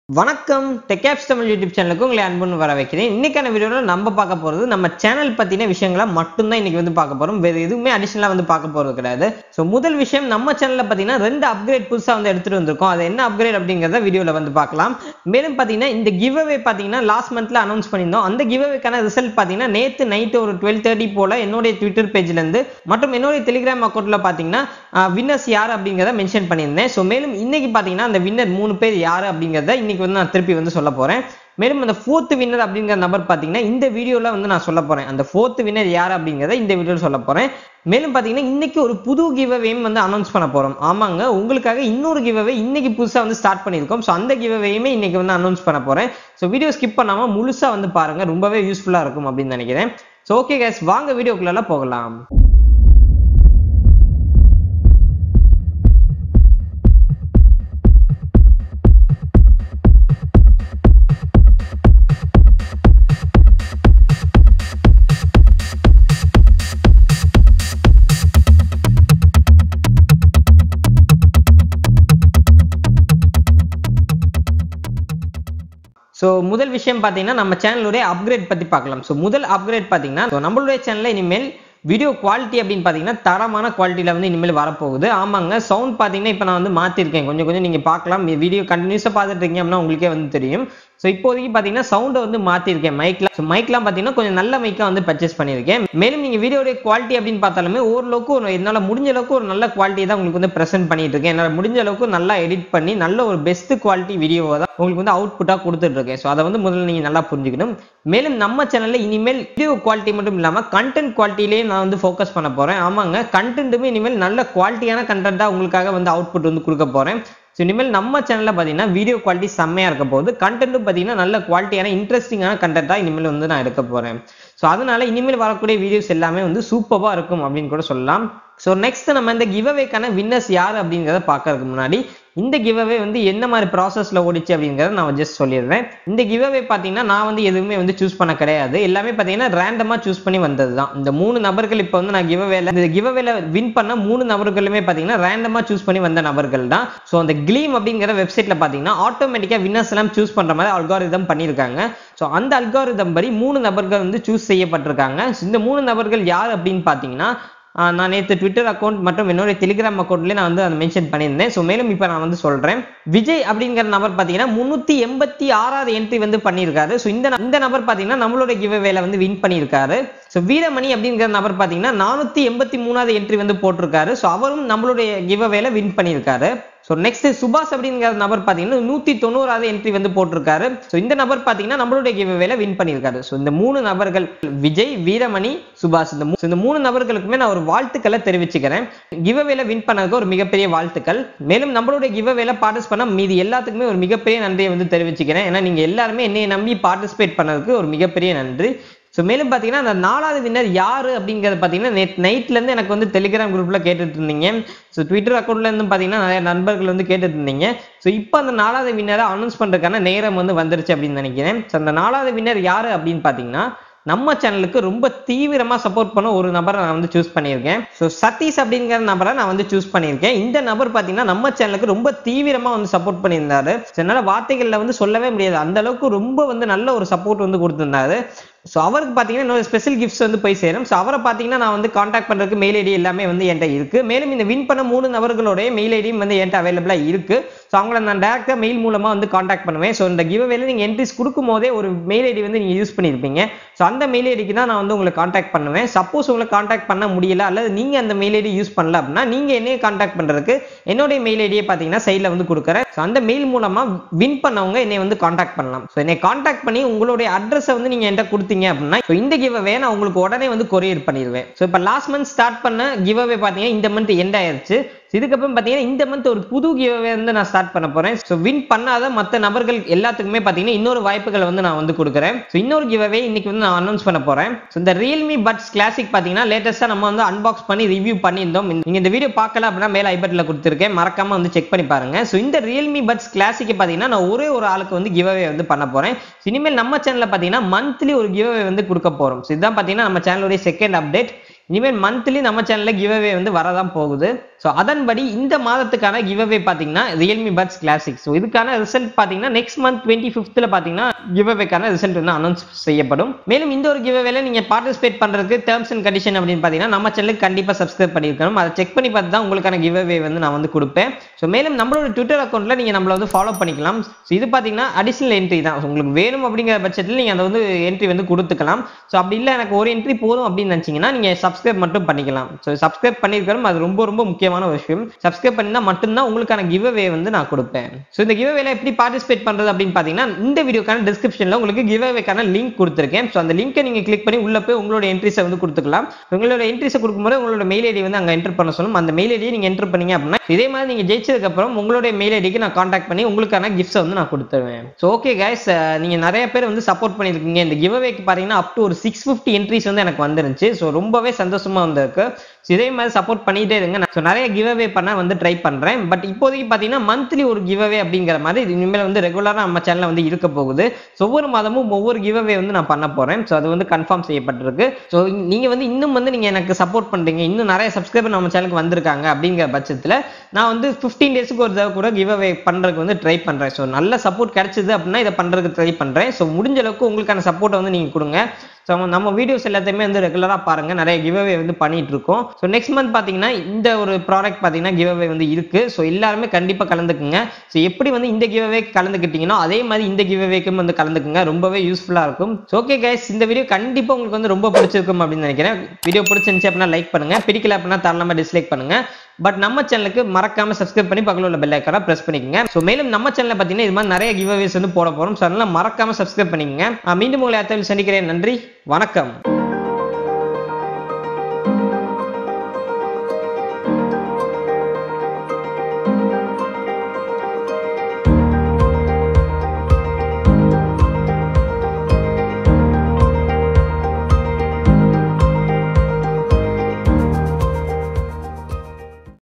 வணக்கம் டெக்ஆப்ஸ் தமிழ் யூடியூப் சேனலுக்கு உங்களை அன்புன்னு வர வைக்கிறேன் இன்னைக்கான வீடியோவில் நம்ம பார்க்க போகிறது நம்ம சேனல் பற்றின விஷயங்களை மட்டும்தான் இன்னைக்கு வந்து பார்க்க போகிறோம் வேறு எதுவுமே அடிஷனலாக வந்து பார்க்க போகிறது கிடையாது ஸோ முதல் விஷயம் நம்ம சேனலில் பார்த்தீங்கன்னா ரெண்டு அப்கிரேட் புதுசாக வந்து எடுத்துகிட்டு வந்திருக்கோம் அது என்ன அப்கிரேட் அப்படிங்கிறத வீடியோவில் வந்து பார்க்கலாம் மேலும் பார்த்தீங்கன்னா இந்த கிவ் அவே பார்த்தீங்கன்னா லாஸ்ட் மந்த்தில் அனௌன்ஸ் பண்ணியிருந்தோம் அந்த கிவ் அவேக்கான ரிசல்ட் பார்த்தீங்கன்னா நேற்று நைட்டு ஒரு டுவெல் தேர்ட்டி போல் என்னுடைய ட்விட்டர் பேஜ்லேருந்து மற்றும் என்னுடைய டெலிகிராம் அக்கௌண்ட்டில் பார்த்தீங்கன்னா வின்னர்ஸ் யார் அப்படிங்கிறத மென்ஷன் பண்ணியிருந்தேன் ஸோ மேலும் இன்னைக்கு பார்த்தீங்கன்னா அந்த வின்னர் மூணு பேர் யார் அப்படிங்கிறத இன்னைக்கு வந்து நான் திருப்பி வந்து சொல்ல போகிறேன் மேலும் அந்த ஃபோர்த் வின்னர் அப்படிங்கிற நபர் பார்த்தீங்கன்னா இந்த வீடியோவில் வந்து நான் சொல்ல போகிறேன் அந்த ஃபோர்த் வின்னர் யார் அப்படிங்கிறத இந்த வீடியோவில் சொல்ல போகிறேன் மேலும் பார்த்தீங்கன்னா இன்னைக்கு ஒரு புது கிவ்அவேயும் வந்து அனௌன்ஸ் பண்ண போகிறோம் ஆமாங்க உங்களுக்காக இன்னொரு கிவ்அவே இன்னைக்கு புதுசாக வந்து ஸ்டார்ட் பண்ணியிருக்கோம் ஸோ அந்த கிவ்அவேயுமே இன்னைக்கு வந்து அனௌன்ஸ் பண்ண போகிறேன் ஸோ வீடியோ ஸ்கிப் பண்ணாமல் முழுசாக வந்து பாருங்கள் ரொம்பவே யூஸ்ஃபுல்லாக இருக்கும் அப்படின்னு நினைக்கிறேன் ஸோ ஓகே கேஸ் வாங்க வீடியோக்குள்ளே போகலாம் ஸோ முதல் விஷயம் பார்த்தீங்கன்னா நம்ம சேனலுடைய அப்கிரேட் பற்றி பார்க்கலாம் ஸோ முதல் அப்கிரேட் பார்த்தீங்கன்னா so நம்மளுடைய சேனலில் இனிமேல் வீடியோ குவாலிட்டி அப்படின்னு பார்த்தீங்கன்னா தரமான குவாலிட்டியில் வந்து இனிமேல் வரப்போகுது ஆமாங்க சவுண்ட் பார்த்தீங்கன்னா இப்போ நான் வந்து மாற்றிருக்கேன் கொஞ்சம் கொஞ்சம் நீங்கள் பார்க்கலாம் வீடியோ கண்டினியூஸாக பார்த்துட்டு இருக்கீங்க அப்படின்னா உங்களுக்கே வந்து தெரியும் ஸோ இப்போதைக்கு பார்த்தீங்கன்னா சவுண்டை வந்து மாற்றிருக்கேன் மைக்லாம் ஸோ மைக்லாம் பார்த்தீங்கன்னா கொஞ்சம் நல்ல மைக்காக வந்து பர்ச்சேஸ் பண்ணியிருக்கேன் மேலும் நீங்கள் வீடியோடைய குவாலிட்டி அப்படின்னு பார்த்தாலுமே ஓரளவுக்கு ஒரு என்னால் முடிஞ்ச அளவுக்கு ஒரு நல்ல குவாலிட்டி தான் உங்களுக்கு வந்து ப்ரெசென்ட் பண்ணிட்டு இருக்கேன் என்னால் முடிஞ்ச அளவுக்கு நல்லா எடிட் பண்ணி நல்ல ஒரு பெஸ்ட் குவாலிட்டி வீடியோவை தான் உங்களுக்கு வந்து அவுட்புட்டாக கொடுத்துட்டு இருக்கேன் ஸோ அதை வந்து முதல்ல நீங்கள் நல்லா புரிஞ்சுக்கணும் மேலும் நம்ம சேனலில் இனிமேல் வீடியோ குவாலிட்டி மட்டும் இல்லாமல் கண்டென்ட் குவாலிட்டிலேயே நான் வந்து ஃபோக்கஸ் பண்ண போகிறேன் ஆமாங்க கண்டென்ட்டுமே இனிமேல் நல்ல குவாலிட்டியான கண்டென்ட்டாக உங்களுக்காக வந்து அவுட்புட் வந்து கொடுக்க போகிறேன் ஸோ இனிமேல் நம்ம சேனலில் பார்த்தீங்கன்னா வீடியோ குவாலிட்டி செம்மையாக இருக்க போகுது கண்டென்ட்டும் பார்த்தீங்கன்னா நல்ல குவாலிட்டியான இன்ட்ரெஸ்டிங்கான கண்டென்ட்டாக இனிமேல் வந்து நான் எடுக்க போகிறேன் ஸோ அதனால இனிமேல் வரக்கூடிய வீடியோஸ் எல்லாமே வந்து சூப்பராக இருக்கும் அப்படின்னு கூட சொல்லலாம் ஸோ நெக்ஸ்ட் நம்ம இந்த கிவ்அவேக்கான வின்னர்ஸ் யார் அப்படிங்கிறத பார்க்கறதுக்கு முன்னாடி இந்த கிவ்அவே வந்து என்ன மாதிரி ப்ராசஸில் ஓடிச்சு அப்படிங்கிறத நான் ஜஸ்ட் சொல்லிடுறேன் இந்த கிவ்அவே பார்த்தீங்கன்னா நான் வந்து எதுவுமே வந்து சூஸ் பண்ண கிடையாது எல்லாமே பார்த்தீங்கன்னா ரேண்டமாக சூஸ் பண்ணி வந்தது தான் இந்த மூணு நபர்கள் இப்போ வந்து நான் கிவ்அவேல இந்த கிவ்அவேல வின் பண்ண மூணு நபர்களுமே பார்த்தீங்கன்னா ரேண்டமாக சூஸ் பண்ணி வந்த நபர்கள் தான் ஸோ அந்த கிளீம் அப்படிங்கிற வெப்சைட்டில் பார்த்தீங்கன்னா ஆட்டோமேட்டிக்காக வின்னர்ஸ் எல்லாம் சூஸ் பண்ணுற மாதிரி அல்காரிதம் பண்ணியிருக்காங்க ஸோ அந்த அல்காரிதம் படி மூணு நபர்கள் வந்து சூஸ் செய்யப்பட்டிருக்காங்க இந்த மூணு நபர்கள் யார் அப்படின்னு பார்த்தீங்கன்னா நான் நேற்று ட்விட்டர் அக்கௌண்ட் மற்றும் என்னுடைய டெலிகிராம் அக்கௌண்ட்லேயே நான் வந்து அதை மென்ஷன் பண்ணியிருந்தேன் ஸோ மேலும் இப்போ நான் வந்து சொல்கிறேன் விஜய் அப்படிங்கிற நபர் பார்த்தீங்கன்னா முந்நூற்றி எண்பத்தி ஆறாவது என்ட்ரி வந்து பண்ணியிருக்காரு ஸோ இந்த இந்த நபர் பார்த்தீங்கன்னா நம்மளோட கிவ்வேல வந்து வின் பண்ணியிருக்காரு ஸோ வீரமணி அப்படிங்கிற நபர் பார்த்தீங்கன்னா நானூற்றி எண்பத்தி மூணாவது என்ட்ரி வந்து போட்டிருக்காரு ஸோ அவரும் நம்மளுடைய கிவ்வேல வின் பண்ணியிருக்காரு ஸோ நெக்ஸ்ட் சுபாஷ் அப்படிங்கிற நபர் பார்த்தீங்கன்னா நூற்றி தொண்ணூறாவது என்ட்ரி வந்து போட்டிருக்காரு ஸோ இந்த நபர் பார்த்தீங்கன்னா நம்மளுடைய கிவ்வேல வின் பண்ணியிருக்காரு ஸோ இந்த மூணு நபர்கள் விஜய் வீரமணி சுபாஷ் இந்த இந்த மூணு நபர்களுக்குமே நான் ஒரு வாழ்த்துக்களை தெரிவிச்சுக்கிறேன் கிவ்வேல வின் பண்ணதுக்கு ஒரு மிகப்பெரிய வாழ்த்துக்கள் மேலும் நம்மளுடைய கிவ்வேல பார்ட்டிஸ் பண்ண மீதி எல்லாத்துக்குமே ஒரு மிகப்பெரிய நன்றியை வந்து தெரிவிச்சுக்கிறேன் ஏன்னா நீங்கள் எல்லாருமே என்னையை நம்பி பார்ட்டிசிபேட் பண்ணதுக்கு ஒரு மிகப்பெரிய நன்றி ஸோ மேலும் பார்த்தீங்கன்னா அந்த நாலாவது வின்னர் யார் அப்படிங்கிறது பார்த்தீங்கன்னா நேற்று நைட்லேருந்து எனக்கு வந்து டெலிகிராம் குரூப்பில் கேட்டுட்டு இருந்தீங்க ஸோ ட்விட்டர் அக்கௌண்ட்லேருந்து பார்த்தீங்கன்னா நிறைய நண்பர்கள் வந்து கேட்டுட்டு இருந்தீங்க ஸோ இப்போ அந்த நாலாவது வின்னரை அனௌன்ஸ் பண்ணுறதுக்கான நேரம் வந்து வந்துருச்சு அப்படின்னு நினைக்கிறேன் ஸோ அந்த நாலாவது வின்னர் யார் அப்படின்னு பார்த்தீங்கன்னா நம்ம சேனலுக்கு ரொம்ப தீவிரமா சப்போர்ட் பண்ண ஒரு நபரை நான் வந்து சூஸ் பண்ணியிருக்கேன் ஸோ சதீஷ் அப்படிங்கிற நபரை நான் வந்து சூஸ் பண்ணியிருக்கேன் இந்த நபர் பார்த்தீங்கன்னா நம்ம சேனலுக்கு ரொம்ப தீவிரமா வந்து சப்போர்ட் பண்ணியிருந்தாரு என்னால் வார்த்தைகளில் வந்து சொல்லவே முடியாது அந்த அளவுக்கு ரொம்ப வந்து நல்ல ஒரு சப்போர்ட் வந்து கொடுத்திருந்தாரு ஸோ அவருக்கு பார்த்தீங்கன்னா இன்னொரு ஸ்பெஷல் கிஃப்ட்ஸ் வந்து போய் சேரும் ஸோ அவரை பார்த்தீங்கன்னா நான் வந்து காண்டாக்ட் பண்ணுறதுக்கு மெயில் ஐடி எல்லாமே வந்து என்கிட்ட இருக்குது மேலும் இந்த வின் பண்ண மூணு நபர்களுடைய மெயில் ஐடியும் வந்து என்கிட்ட அவைலபிளாக இருக்குது ஸோ அவங்கள நான் டேரெக்டாக மெயில் மூலமாக வந்து காண்டாக்ட் பண்ணுவேன் ஸோ இந்த கிவ் அவேல நீங்கள் என்ட்ரிஸ் கொடுக்கும் போதே ஒரு மெயில் ஐடி வந்து நீங்கள் யூஸ் பண்ணியிருப்பீங்க ஸோ அந்த மெயில் ஐடிக்கு தான் நான் வந்து உங்களை காண்டாக்ட் பண்ணுவேன் சப்போஸ் உங்களை காண்டாக்ட் பண்ண முடியல அல்லது நீங்கள் அந்த மெயில் ஐடி யூஸ் பண்ணல அப்படின்னா நீங்கள் என்னைய காண்டாக்ட் பண்ணுறதுக்கு என்னுடைய மெயில் ஐடியை பார்த்தீங்கன்னா சைடில் வந்து கொடுக்குறேன் ஸோ அந்த மெயில் மூலமாக வின் பண்ணவங்க என்னை வந்து காண்டாக்ட் பண்ணலாம் ஸோ என்னை காண்டாக்ட் பண்ணி உங்களுடைய அட்ரஸை வந்து நீங்கள் என்கிட்ட கொடுத்தீங்க அப்படின்னா ஸோ இந்த கிவ் அவே நான் உங்களுக்கு உடனே வந்து கொரியர் பண்ணிடுவேன் ஸோ இப்போ லாஸ்ட் மந்த் ஸ்டார்ட் பண்ண கிவ் அவே பார்த்தீங்கன்னா இந்த மந்த் எண்ட் ஆயிருச்சு இதுக்கப்புறம் பார்த்தீங்கன்னா இந்த மந்த் ஒரு புது கிவ்வே வந்து நான் ஸ்டார்ட் பண்ண போறேன் ஸோ வின் பண்ணாத மற்ற நபர்கள் எல்லாத்துக்குமே பார்த்தீங்கன்னா இன்னொரு வாய்ப்புகள் வந்து நான் வந்து கொடுக்குறேன் ஸோ இன்னொரு கிவ்வே இன்னைக்கு வந்து நான் அனௌன்ஸ் பண்ண போறேன் ஸோ இந்த ரியல்மி பட்ஸ் கிளாசிக் பார்த்தீங்கன்னா லேட்டஸ்ட்டாக நம்ம வந்து அன்பாக்ஸ் பண்ணி ரிவ்யூ பண்ணியிருந்தோம் நீங்க இந்த வீடியோ பார்க்கல அப்படின்னா மேலே ஐபட்டில் கொடுத்துருக்கேன் மறக்காம வந்து செக் பண்ணி பாருங்க ஸோ இந்த ரியல்மி பட்ஸ் கிளாசிக் பார்த்தீங்கன்னா நான் ஒரே ஒரு ஆளுக்கு வந்து கிவ்வே வந்து பண்ண போறேன் இனிமேல் நம்ம சேனலில் பார்த்தீங்கன்னா மந்த்லி ஒரு கிவ்வே வந்து கொடுக்க போறோம் ஸோ இதுதான் பார்த்தீங்கன்னா நம்ம சேனலுடைய செகண்ட் அப்டேட் இனிமேல் மந்த்லி நம்ம சேனல்ல கிவ்அவே வந்து வரதான் போகுது ஸோ அதன்படி இந்த மாதத்துக்கான கிவ்அவே பார்த்தீங்கன்னா ரியல்மி பட்ஸ் கிளாசிக் ஸோ இதுக்கான ரிசல்ட் பார்த்தீங்கன்னா நெக்ஸ்ட் மந்த் டுவெண்ட்டி ஃபிஃப்த்தில் பார்த்தீங்கன்னா கிவ்அவேக்கான ரிசல்ட் வந்து அனௌன்ஸ் செய்யப்படும் மேலும் இந்த ஒரு கிவ்அவேல நீங்கள் பார்ட்டிசிபேட் பண்ணுறதுக்கு டேர்ம்ஸ் அண்ட் கண்டிஷன் அப்படின்னு பார்த்தீங்கன்னா நம்ம சேனலுக்கு கண்டிப்பாக சப்ஸ்கிரைப் பண்ணியிருக்கணும் அதை செக் பண்ணி பார்த்து தான் உங்களுக்கான கிவ்அவே வந்து நான் வந்து கொடுப்பேன் ஸோ மேலும் நம்மளோட ட்விட்டர் அக்கௌண்ட்டில் நீங்கள் நம்மளை வந்து ஃபாலோ பண்ணிக்கலாம் ஸோ இது பார்த்தீங்கன்னா அடிஷனல் என்ட்ரி தான் So, உங்களுக்கு வேணும் அப்படிங்கிற பட்சத்தில் நீங்கள் அதை வந்து என்ட்ரி வந்து கொடுத்துக்கலாம் ஸோ அப்படி இல்லை எனக்கு ஒரு என்ட்ரி போதும் அப்படின்னு நினச்சிங்கன்னா நீங்கள் சப்ஸ்கிரைப் மட்டும் பண்ணிக்கலாம் ஸோ சப்ஸ்கிரைப் பண்ணியிருக்கணும் அது ரொம்ப ரொம்ப முக்கியமான ஒரு விஷயம் சப்ஸ்கிரைப் பண்ணினா மட்டும்தான் உங்களுக்கான கிவ்அவே வந்து நான் கொடுப்பேன் ஸோ இந்த கிவ்அவேல எப்படி பார்ட்டிசிபேட் பண்ணுறது அப்படின்னு பார்த்தீங்கன்னா இந்த வீடியோக்கான டிஸ்கிரிப்ஷனில் உங்களுக்கு கிவ்அவேக்கான லிங்க் கொடுத்துருக்கேன் ஸோ அந்த லிங்கை நீங்கள் கிளிக் பண்ணி உள்ள போய் உங்களோட என்ட்ரிஸை வந்து கொடுத்துக்கலாம் உங்களோட என்ட்ரிஸை கொடுக்கும்போது உங்களோட மெயில் ஐடி வந்து அங்கே என்டர் பண்ண சொல்லும் அந்த மெயில் ஐடியை நீங்கள் என்டர் பண்ணீங்க அப்படின்னா இதே மாதிரி நீங்கள் ஜெயிச்சதுக்கு அப்புறம் உங்களுடைய மெயில் ஐடிக்கு நான் காண்டாக்ட் பண்ணி உங்களுக்கான கிஃப்ட்ஸை வந்து நான் கொடுத்துருவேன் ஸோ ஓகே கைஸ் நீங்கள் நிறைய பேர் வந்து சப்போர்ட் பண்ணியிருக்கீங்க இந்த கிவ்அவேக்கு பார்த்தீங்கன்னா அப் டு ஒரு சிக்ஸ் ஃபிஃப்டி என்ட்ரிஸ் வந்து எனக்கு வந்துருந்துச்சு ஸோ ரொம்பவே சந்தோஷமா வந்திருக்கு ஸோ இதே மாதிரி சப்போர்ட் பண்ணிட்டே இருங்க ஸோ நிறைய கிவ்அவே பண்ண வந்து ட்ரை பண்ணுறேன் பட் இப்போதைக்கு பார்த்தீங்கன்னா மந்த்லி ஒரு கிவ்அவே அப்படிங்கிற மாதிரி இது இனிமேல் வந்து ரெகுலராக நம்ம சேனலில் வந்து இருக்க போகுது ஸோ ஒவ்வொரு மாதமும் ஒவ்வொரு கிவ்அவே வந்து நான் பண்ண போகிறேன் ஸோ அது வந்து கன்ஃபார்ம் செய்யப்பட்டிருக்கு ஸோ நீங்கள் வந்து இன்னும் வந்து நீங்கள் எனக்கு சப்போர்ட் பண்ணுறீங்க இன்னும் நிறைய சப்ஸ்கிரைபர் நம்ம சேனலுக்கு வந்திருக்காங்க அப்படிங்கிற பட்சத்தில் நான் வந்து ஃபிஃப்டீன் டேஸுக்கு ஒரு தடவை கூட கிவ்அவே பண்ணுறதுக்கு வந்து ட்ரை பண்ணுறேன் ஸோ நல்ல சப்போர்ட் கிடைச்சது அப்படின்னா இதை பண்ணுறதுக்கு ட்ரை பண்ணுறேன் ஸோ முடிஞ்ச அளவுக்கு உங்களுக்கான சப்போர்ட்டை வந்து நீங்கள் கொடுங்க ஸோ நம்ம வீடியோஸ் எல்லாத்தையுமே வந்து ரெகுலராக பாருங்க நிறைய கிவ்அவே வந்து பண்ணிட்டு இருக்கோம் ஸோ நெக்ஸ்ட் மந்த் பார்த்தீங்கன்னா இந்த ஒரு ப்ராடக்ட் பார்த்தீங்கன்னா கிவ்அவே வந்து இருக்கு ஸோ எல்லாருமே கண்டிப்பாக கலந்துக்குங்க ஸோ எப்படி வந்து இந்த கிவ்அவே கலந்துக்கிட்டீங்கன்னா அதே மாதிரி இந்த கிவ்அவேக்கும் வந்து கலந்துக்குங்க ரொம்பவே யூஸ்ஃபுல்லாக இருக்கும் ஸோ ஓகே கைஸ் இந்த வீடியோ கண்டிப்பாக உங்களுக்கு வந்து ரொம்ப பிடிச்சிருக்கும் அப்படின்னு நினைக்கிறேன் வீடியோ பிடிச்சிருந்துச்சு அப்படின்னா லைக் பண்ணுங்க பிடிக்கல அப்படின்னா தரலாமா டிஸ்லைக் பண்ணுங்க பட் நம்ம சேனலுக்கு மறக்காம சப்ஸ்கிரைப் பண்ணி பக்கத்தில் உள்ள பெல் ஐக்கான பிரஸ் பண்ணிக்கங்க ஸோ மேலும் நம்ம சேனலில் பார்த்தீங்கன்னா இது மாதிரி நிறைய கிவ்அவேஸ் வந்து போட போகிறோம் ஸோ அதனால மறக்காம சப்ஸ்கிரைப் பண்ணிக்கங்க மீண்டும் உங்களை அடுத்த சந்திக்கிறேன் நன்றி வணக்கம்